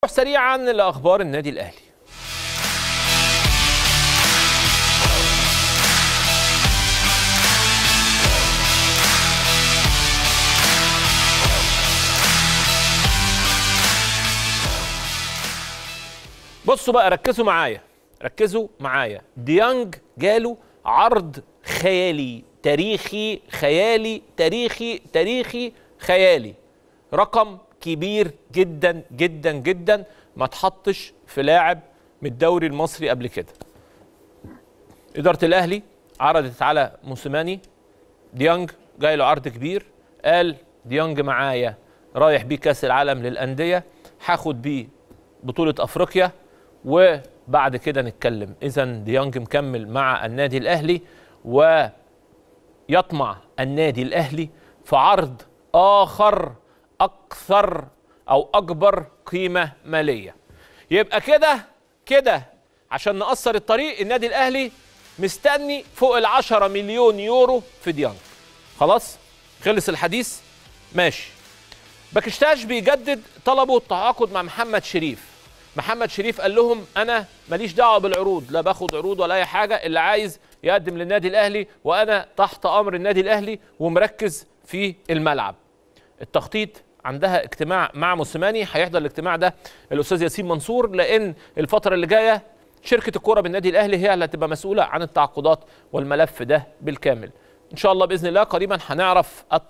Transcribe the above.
نروح سريعا لاخبار النادي الاهلي بصوا بقى ركزوا معايا ركزوا معايا ديانج جاله عرض خيالي تاريخي خيالي تاريخي تاريخي خيالي رقم كبير جدا جدا جدا ما تحطش في لاعب من الدوري المصري قبل كده إدارة الأهلي عرضت على موسيماني ديانج جاي له عرض كبير قال ديانج معايا رايح بيه كأس العالم للأندية هاخد بيه بطولة أفريقيا وبعد كده نتكلم إذا ديانج مكمل مع النادي الأهلي ويطمع النادي الأهلي في عرض آخر أكثر أو أكبر قيمة مالية يبقى كده كده عشان نقصر الطريق النادي الأهلي مستني فوق العشرة مليون يورو في ديانج خلاص خلص الحديث ماشي باكشتاش بيجدد طلبوا التعاقد مع محمد شريف محمد شريف قال لهم انا ماليش دعوه بالعروض لا باخد عروض ولا اي حاجه اللي عايز يقدم للنادي الاهلي وانا تحت امر النادي الاهلي ومركز في الملعب التخطيط عندها اجتماع مع موسيماني هيحضر الاجتماع ده الاستاذ ياسين منصور لان الفتره اللي جايه شركه الكوره بالنادي الاهلي هي اللي هتبقى مسؤوله عن التعاقدات والملف ده بالكامل ان شاء الله باذن الله قريبا هنعرف